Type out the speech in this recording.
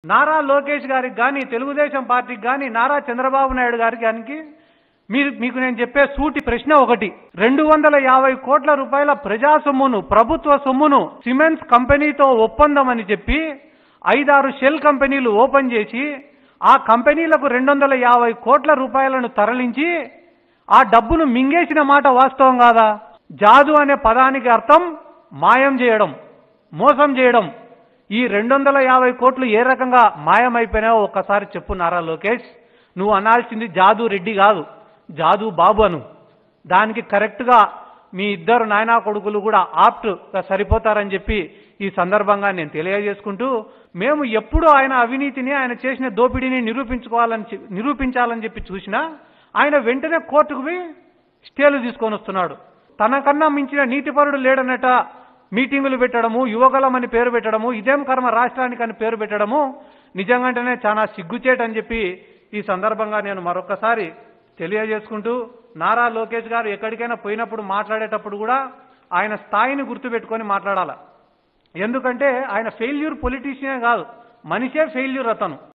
నారా లోకేష్ గారికి కానీ తెలుగుదేశం పార్టీకి కానీ నారా చంద్రబాబు నాయుడు గారికి కానీ మీరు మీకు నేను చెప్పే సూటి ప్రశ్న ఒకటి రెండు వందల యాభై కోట్ల రూపాయల ప్రజా సొమ్మును ప్రభుత్వ సొమ్మును సిమెంట్స్ కంపెనీతో ఒప్పందం అని చెప్పి ఐదారు షెల్ కంపెనీలు ఓపెన్ చేసి ఆ కంపెనీలకు రెండు వందల యాభై కోట్ల రూపాయలను తరలించి ఆ డబ్బును మింగేసిన మాట వాస్తవం కాదా జాదు అనే పదానికి అర్థం మాయం చేయడం మోసం చేయడం ఈ రెండు వందల యాభై కోట్లు ఏ రకంగా మాయమైపోయినాయో ఒక్కసారి చెప్పు నారా లోకేష్ నువ్వు అనాల్సింది జాదు రెడ్డి కాదు జాదు బాబు అను దానికి కరెక్ట్గా మీ ఇద్దరు నాయనా కొడుకులు కూడా ఆప్ట్గా సరిపోతారని చెప్పి ఈ సందర్భంగా నేను తెలియజేసుకుంటూ మేము ఎప్పుడు ఆయన అవినీతిని ఆయన చేసిన దోపిడీని నిరూపించుకోవాలని చె- నిరూపించాలని చెప్పి చూసినా ఆయన వెంటనే కోర్టుకు పోయి స్టేలు తీసుకొని వస్తున్నాడు తనకన్నా మించిన నీతిపరుడు లేడనట మీటింగులు పెట్టడము యువగలం అని పేరు పెట్టడము ఇదేం కర్మ రాష్ట్రానికి అని పేరు పెట్టడము నిజంగానే చాలా సిగ్గుచేటని చెప్పి ఈ సందర్భంగా నేను మరొకసారి తెలియజేసుకుంటూ నారా లోకేష్ గారు ఎక్కడికైనా పోయినప్పుడు మాట్లాడేటప్పుడు కూడా ఆయన స్థాయిని గుర్తుపెట్టుకొని మాట్లాడాల ఎందుకంటే ఆయన ఫెయిల్యూర్ పొలిటీషియన్ కాదు మనిషే ఫెయిల్యూర్ అతను